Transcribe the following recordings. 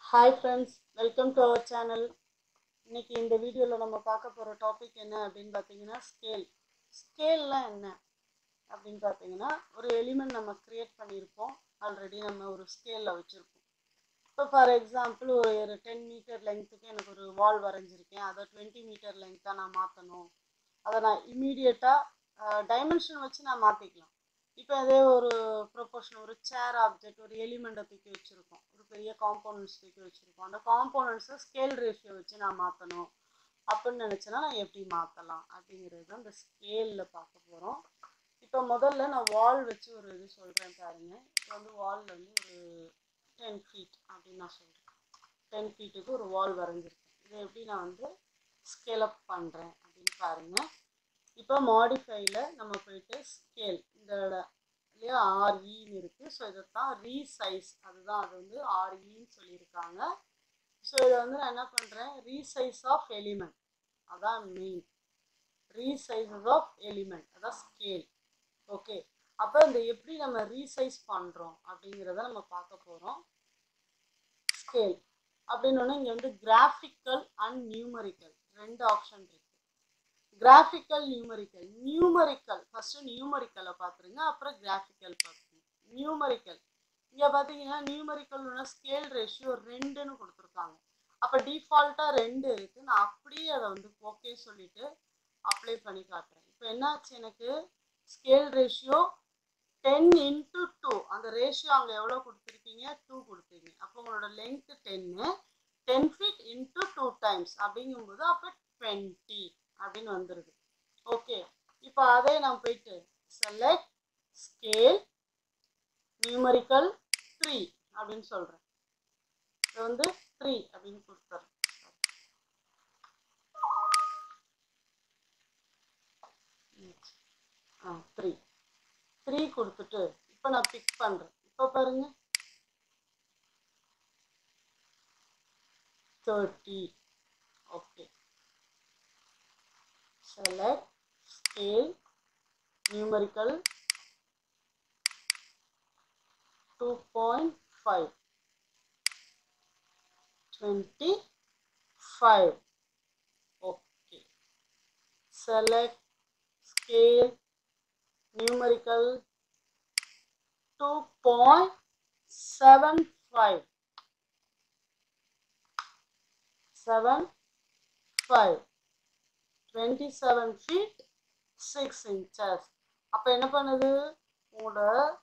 hi friends welcome to our channel இன்னைக்கு இந்த வீடியோவில் நம்ம பார்க்க போகிற டாபிக் என்ன அப்படின்னு பார்த்தீங்கன்னா ஸ்கேல் ஸ்கேல்லாம் என்ன அப்படின்னு பார்த்தீங்கன்னா ஒரு எலிமெண்ட் நம்ம க்ரியேட் பண்ணியிருப்போம் ஆல்ரெடி நம்ம ஒரு ஸ்கேலில் வச்சுருப்போம் இப்போ ஃபார் எக்ஸாம்பிள் ஒரு டென் மீட்டர் லெங்க்த்துக்கு எனக்கு ஒரு வால் வரைஞ்சிருக்கேன் அதை டுவெண்ட்டி மீட்டர் லெங்க்த்தாக நான் மாற்றணும் அதை நான் இமீடியட்டாக டைமென்ஷன் வச்சு நான் மாற்றிக்கலாம் இப்போ அதே ஒரு ப்ரொபோஷன் ஒரு சேர் ஆப்ஜெக்ட் ஒரு எலிமெண்ட்டை தூக்கி வச்சுருக்கோம் ஒரு பெரிய காம்போனன்ட்ஸ் தூக்கி வச்சுருக்கோம் அந்த காம்போனன்ட்ஸை ஸ்கேல் ரேஷியோ வச்சு நான் மாற்றணும் அப்படின்னு நினச்சேன்னா நான் எப்படி மாற்றலாம் அப்படிங்கிறது தான் இந்த ஸ்கேலில் பார்க்க போகிறோம் இப்போ முதல்ல நான் வால் வச்சு ஒரு இது சொல்கிறேன் பாருங்க இப்போ வந்து வால் வந்து ஒரு டென் ஃபீட் அப்படின்னு நான் சொல்கிறேன் டென் ஃபீட்டுக்கு ஒரு வால் வரைஞ்சிருக்கேன் இதை எப்படி நான் வந்து ஸ்கேல் அப் பண்ணுறேன் அப்படின்னு பாருங்கள் இப்போ மாடிஃபைல நம்ம போயிட்டு ஸ்கேல் இந்த இல்லையா ஆர்இன்னு இருக்குது ஸோ இதைத்தான் ரீசைஸ் அதுதான் அது வந்து ஆர்இன்னு சொல்லியிருக்காங்க ஸோ இதை வந்து நான் என்ன பண்ணுறேன் ரீசைஸ் ஆஃப் எலிமெண்ட் அதான் மெயின் ரீசைஸஸ் ஆஃப் எலிமெண்ட் அதான் ஸ்கேல் ஓகே அப்போ இந்த எப்படி நம்ம ரீசைஸ் பண்ணுறோம் அப்படிங்கிறத நம்ம பார்க்க போகிறோம் ஸ்கேல் அப்படின்னு இங்கே வந்து கிராஃபிக்கல் அண்ட் நியூமரிக்கல் ரெண்டு ஆப்ஷன் இருக்கு கிராஃபிக்கல் நியூமரிக்கல் நியூமரிக்கல் ஃபர்ஸ்ட் நியூமரிக்கலை பார்த்துருங்க அப்புறம் கிராஃபிக்கல் பார்த்துருங்க நியூமரிக்கல் இங்கே பார்த்தீங்கன்னா நியூமரிக்கல்னா ஸ்கேல் ரேஷியோ ரெண்டுன்னு கொடுத்துருக்காங்க அப்போ டிஃபால்ட்டாக ரெண்டு இருக்குது நான் அப்படியே அதை வந்து ஓகே சொல்லிட்டு அப்ளை பண்ணி காட்டுறேன் இப்போ என்னாச்சு எனக்கு scale ratio ten into two அந்த ரேஷியோ அங்கே எவ்வளோ கொடுத்துருக்கீங்க டூ கொடுத்தீங்க அப்போ உங்களோட லென்த்து டென்னு ten feet into two times அப்படிங்கும்போது அப்போ டுவெண்ட்டி அப்படின்னு வந்துடுது ஓகே இப்போ அதே நான் போயிட்டு செலக்ட் ஸ்கேல் நியூமரிக்கல் த்ரீ அப்படின்னு சொல்கிறேன் இது வந்து த்ரீ அப்படின்னு கொடுத்துறேன் ஆ த்ரீ த்ரீ கொடுத்துட்டு இப்போ நான் பிக் பண்ணுறேன் இப்போ பாருங்க thirty okay select scale numerical 2.5 25 okay select scale numerical 2.75 7 5 27 feet 6 inches அப்போ என்ன பண்ணுது உங்களோட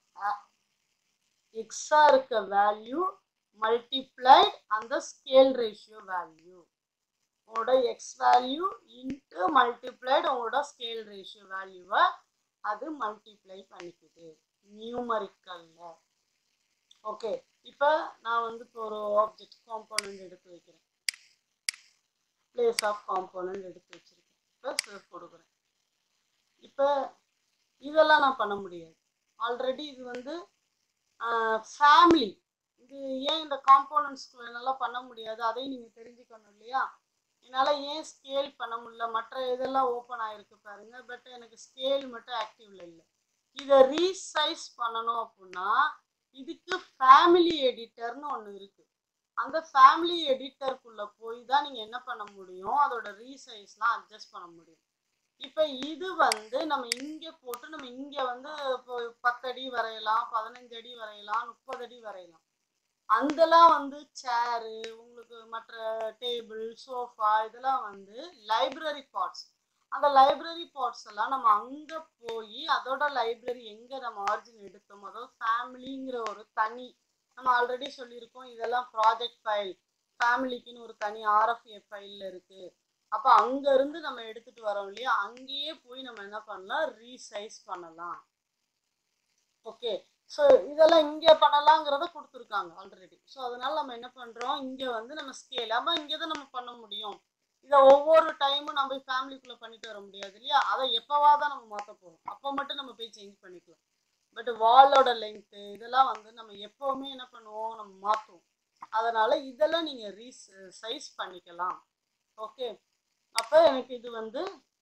எக்ஸா இருக்க வேல்யூ மல்டிப்ளைட் அந்த ஸ்கேல் ரேஷியோ வேல்யூ உங்களோட எக்ஸ் வேல்யூ இன்ட்டு மல்டிப்ளைட் உங்களோட ஸ்கேல் ரேஷியோ வேல்யூவை அது மல்டிப்ளை பண்ணிக்குது நியூமரிக்கல்ல ஓகே இப்போ நான் வந்து இப்போ ஒரு ஆப்ஜெக்ட் காம்போனன்ட் எடுத்து வைக்கிறேன் பிளேஸ் ஆஃப் காம்போனன்ட் எடுத்து வச்சிருக்கேன் இப்போ சேவ் கொடுக்குறேன் இப்போ இதெல்லாம் நான் பண்ண முடியாது ஆல்ரெடி இது வந்து ஃபேமிலி இது ஏன் இந்த காம்போனன்ட்ஸ்குள்ள என்னால் பண்ண முடியாது அதையும் நீங்கள் தெரிஞ்சுக்கணும் இல்லையா என்னால் ஏன் ஸ்கேல் பண்ண முடியல மற்ற இதெல்லாம் ஓப்பன் ஆகிருக்கு பாருங்க பட் எனக்கு ஸ்கேல் மட்டும் ஆக்டிவ்ல இல்லை இதை ரீசைஸ் பண்ணணும் அப்படின்னா இதுக்கு ஃபேமிலி எடிட்டர்னு ஒன்று இருக்குது அந்த ஃபேமிலி எடிட்டருக்குள்ளே போய் தான் நீங்கள் என்ன பண்ண முடியும் அதோட ரீசைஸ்லாம் அட்ஜஸ்ட் பண்ண முடியும் இப்போ இது வந்து நம்ம இங்கே போட்டு நம்ம இங்கே வந்து இப்போ பத்தடி வரையலாம் பதினஞ்சு அடி வரையலாம் முப்பது அடி வரையலாம் அந்தலாம் வந்து சேரு உங்களுக்கு மற்ற டேபிள் சோஃபா இதெல்லாம் வந்து லைப்ரரி பார்ட்ஸ் அந்த லைப்ரரி பார்ட்ஸ் எல்லாம் நம்ம அங்கே போய் அதோட லைப்ரரி எங்கே நம்ம ஆரிஜின் எடுத்தோமோ அதாவது ஃபேமிலிங்கிற ஒரு தனி நம்ம ஆல்ரெடி சொல்லியிருக்கோம் இதெல்லாம் ப்ராஜெக்ட் ஃபைல் ஃபேமிலிக்குன்னு ஒரு தனி ஆர்எஃப்ஏ ஃபைலில் இருக்குது அப்போ அங்கேருந்து நம்ம எடுத்துகிட்டு வரோம் இல்லையா அங்கேயே போய் நம்ம என்ன பண்ணலாம் ரீசைஸ் பண்ணலாம் ஓகே ஸோ இதெல்லாம் இங்கே பண்ணலாங்கிறத கொடுத்துருக்காங்க ஆல்ரெடி ஸோ அதனால நம்ம என்ன பண்ணுறோம் இங்கே வந்து நம்ம ஸ்கேல் அப்போ இங்கே தான் நம்ம பண்ண முடியும் இதை ஒவ்வொரு டைமும் நம்ம ஃபேமிலிக்குள்ளே பண்ணிட்டு வர முடியாது இல்லையா அதை எப்போவா தான் நம்ம மாற்ற போகிறோம் அப்போ மட்டும் நம்ம போய் சேஞ்ச் பண்ணிக்கலாம் பட் வாலோட லென்த்து இதெல்லாம் வந்து நம்ம எப்போவுமே என்ன பண்ணுவோம் நம்ம மாற்றுவோம் அதனால் இதெல்லாம் நீங்கள் ரீ சைஸ் பண்ணிக்கலாம் ஓகே அப்போ எனக்கு இது வந்து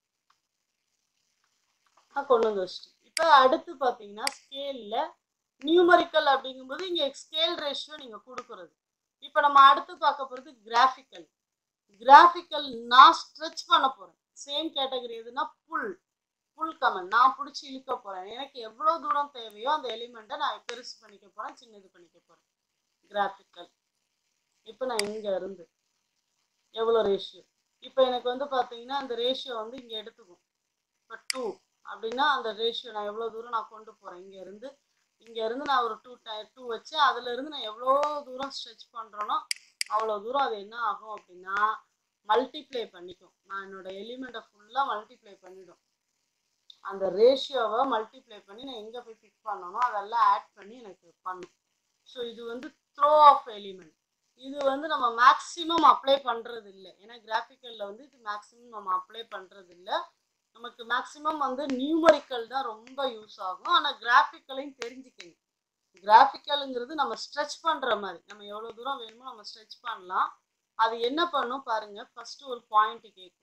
நான் கொண்டு வந்து வச்சிட்டேன் இப்போ அடுத்து பார்த்தீங்கன்னா ஸ்கேலில் நியூமரிக்கல் அப்படிங்கும்போது இங்கே ஸ்கேல் ரேஷியோ நீங்கள் கொடுக்குறது இப்போ நம்ம அடுத்து பார்க்க போகிறது கிராஃபிக்கல் கிராஃபிக்கல் நான் ஸ்ட்ரெச் பண்ண போகிறேன் சேம் கேட்டகரி எதுனா புல் புல் கமெண்ட் நான் பிடிச்சி இழுக்க போகிறேன் எனக்கு எவ்வளோ தூரம் தேவையோ அந்த எலிமெண்ட்டை நான் பெருசு பண்ணிக்க போகிறேன் சின்னது பண்ணிக்க போகிறேன் கிராஃபிக்கல் இப்போ நான் இங்கே இருந்து எவ்வளோ ரேஷியோ இப்போ எனக்கு வந்து பார்த்தீங்கன்னா அந்த ரேஷியோ வந்து இங்கே எடுத்துக்கும் இப்போ டூ அப்படின்னா அந்த ரேஷியோ நான் எவ்வளோ தூரம் நான் கொண்டு போகிறேன் இங்கேருந்து இங்கேருந்து நான் ஒரு டூ டை டூ வச்சு அதுலேருந்து நான் எவ்வளோ தூரம் ஸ்ட்ரெச் பண்ணுறேனோ அவ்வளோ தூரம் அது என்ன ஆகும் அப்படின்னா மல்டிப்ளை பண்ணிக்கும் நான் என்னோட எலிமெண்ட்டை ஃபுல்லாக மல்டிப்ளை பண்ணிடும் அந்த ரேஷியோவை மல்டிப்ளை பண்ணி நான் எங்கே போய் பிக் பண்ணனோ அதெல்லாம் ஆட் பண்ணி எனக்கு பண்ணும் ஸோ இது வந்து த்ரோ ஆஃப் எலிமெண்ட் இது வந்து நம்ம மேக்ஸிமம் அப்ளை பண்ணுறது இல்லை ஏன்னா கிராஃபிக்கலில் வந்து இது மேக்ஸிமம் நம்ம அப்ளை பண்ணுறது இல்லை நமக்கு மேக்ஸிமம் வந்து நியூமரிக்கல் தான் ரொம்ப யூஸ் ஆகும் ஆனால் கிராஃபிக்கலையும் தெரிஞ்சுக்கணும் கிராஃபிக்கலுங்கிறது நம்ம ஸ்ட்ரெச் பண்ணுற மாதிரி நம்ம எவ்வளோ தூரம் வேணுமோ நம்ம ஸ்ட்ரெச் பண்ணலாம் அது என்ன பண்ணும் பாருங்க ஃபர்ஸ்ட் ஒரு பாயிண்ட் கேட்கும்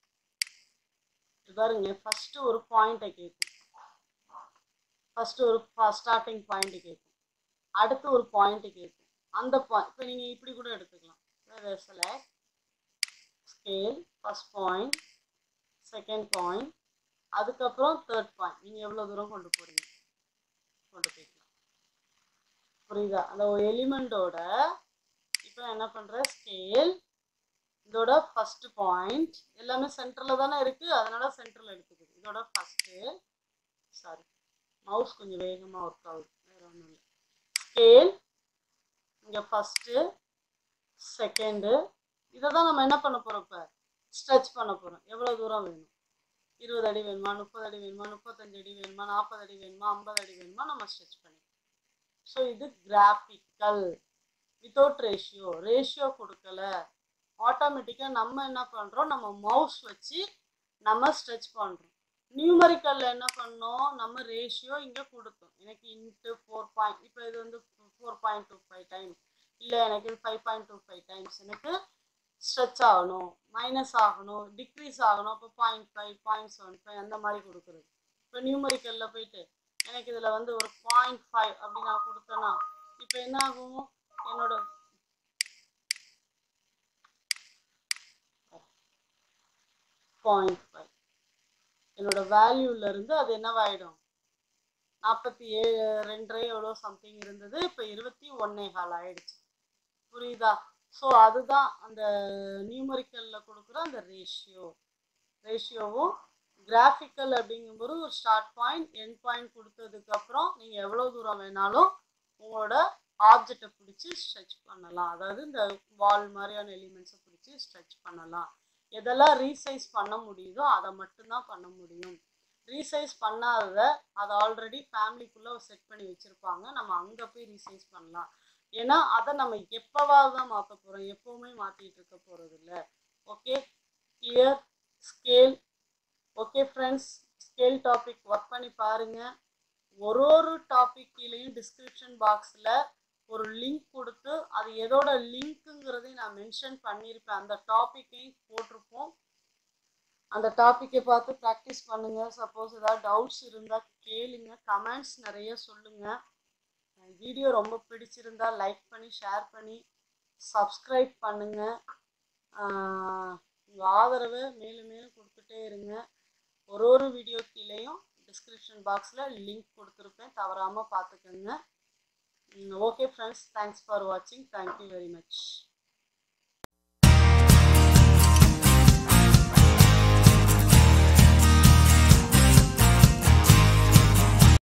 இது பாருங்க ஃபர்ஸ்ட் ஒரு பாயிண்ட்டை கேட்கும் ஃபர்ஸ்ட் ஒரு ஸ்டார்டிங் பாயிண்ட் கேட்கும் அடுத்து ஒரு பாயிண்ட் கேட்கும் அந்த பாயிண்ட் இப்போ நீங்கள் இப்படி கூட எடுத்துக்கலாம் select scale first point second point அதுக்கப்புறம் தேர்ட் பாயிண்ட் நீங்கள் எவ்வளோ தூரம் கொண்டு போகிறீங்க கொண்டு போய்க்கலாம் புரியுதா அந்த ஒரு எலிமெண்ட்டோட இப்போ நான் என்ன பண்ணுறேன் ஸ்கேல் இதோட ஃபர்ஸ்ட் பாயிண்ட் எல்லாமே சென்டரில் தானே இருக்குது அதனால சென்டரில் எடுத்துக்குது இதோட ஃபஸ்ட்டு சாரி மவுஸ் கொஞ்சம் வேகமாக ஒர்க் ஆகுது வேறு ஒன்றும் இல்லை ஸ்கேல் இங்கே ஃபஸ்ட்டு செகண்டு இதை தான் நம்ம என்ன பண்ண போகிறோம் இப்போ ஸ்ட்ரெச் பண்ண போகிறோம் எவ்வளோ தூரம் வேணும் இருபது அடி வேணுமா முப்பது அடி வேணுமா முப்பத்தஞ்சு அடி வேணுமா நாற்பது அடி வேணுமா ஐம்பது அடி வேணுமா நம்ம ஸ்ட்ரெச் பண்ணிக்கலாம் ஸோ இது கிராஃபிக்கல் வித்தவுட் ரேஷியோ ரேஷியோ கொடுக்கல ஆட்டோமேட்டிக்காக நம்ம என்ன பண்ணுறோம் நம்ம மவுஸ் வச்சு நம்ம ஸ்ட்ரெச் பண்ணுறோம் நியூமரிக்கலில் என்ன பண்ணோம் நம்ம ரேஷியோ இங்கே கொடுத்தோம் எனக்கு இன்ட்டு ஃபோர் பாயிண்ட் இப்போ இது வந்து four point two five times இல்லை எனக்கு இது five point two five times எனக்கு ஸ்ட்ரெச் ஆகணும் மைனஸ் ஆகணும் டிக்ரீஸ் ஆகணும் அப்போ point five point seven five அந்த மாதிரி கொடுக்குறது இப்போ நியூமரிக்கலில் போயிட்டு எனக்கு இதில் வந்து ஒரு பாயிண்ட் ஃபைவ் அப்படி நான் கொடுத்தேன்னா இப்போ என்ன ஆகும் என்னோட பாயிண்ட் ஃபைவ் என்னோட வேல்யூல இருந்து அது என்னவாயிடும் நாற்பத்தி ஏழு ரெண்டரை எவ்வளோ சம்திங் இருந்தது இப்போ இருபத்தி ஒன்னே கால் ஆயிடுச்சு புரியுதா ஸோ அதுதான் அந்த நியூமரிக்கலில் கொடுக்குற அந்த ரேஷியோ ரேஷியோவும் கிராஃபிக்கல் அப்படிங்கும்போது ஒரு ஸ்டார்ட் பாயிண்ட் எண்ட் பாயிண்ட் கொடுத்ததுக்கப்புறம் நீங்கள் எவ்வளோ தூரம் வேணாலும் உங்களோட ஆப்ஜெக்டை பிடிச்சி ஸ்ட்ரெச் பண்ணலாம் அதாவது இந்த வால் மாதிரியான எலிமெண்ட்ஸை பிடிச்சி ஸ்ட்ரெச் பண்ணலாம் எதெல்லாம் ரீசைஸ் பண்ண முடியுதோ அதை மட்டும்தான் பண்ண முடியும் ரீசைஸ் பண்ணாததை அதை ஆல்ரெடி ஃபேமிலிக்குள்ளே செட் பண்ணி வச்சுருப்பாங்க நம்ம அங்கே போய் ரீசைஸ் பண்ணலாம் ஏன்னா அதை நம்ம எப்போவாவது தான் மாற்ற போகிறோம் எப்போவுமே மாற்றிட்டு இருக்க போகிறது இல்லை okay clear scale okay friends scale topic work பண்ணி பாருங்கள் ஒரு ஒரு டாபிக் கீழேயும் டிஸ்கிரிப்ஷன் பாக்ஸில் ஒரு லிங்க் கொடுத்து அது எதோட லிங்க்குங்கிறதையும் நான் மென்ஷன் பண்ணியிருப்பேன் அந்த டாப்பிக்கையும் போட்டிருப்போம் அந்த டாப்பிக்கை பார்த்து ப்ராக்டிஸ் பண்ணுங்கள் சப்போஸ் ஏதாவது டவுட்ஸ் இருந்தால் கேளுங்க கமெண்ட்ஸ் நிறைய சொல்லுங்கள் வீடியோ ரொம்ப பிடிச்சிருந்தா லைக் பண்ணி ஷேர் பண்ணி சப்ஸ்கிரைப் பண்ணுங்கள் உங்கள் ஆதரவை மேலும் மேலும் கொடுத்துட்டே இருங்க ஒரு ஒரு வீடியோ கீழேயும் டிஸ்கிரிப்ஷன் பாக்ஸில் லிங்க் கொடுத்துருப்பேன் தவறாமல் பார்த்துக்கோங்க ஓகே ஃப்ரெண்ட்ஸ் தேங்க்ஸ் ஃபார் வாட்சிங் தேங்க்யூ வெரி மச்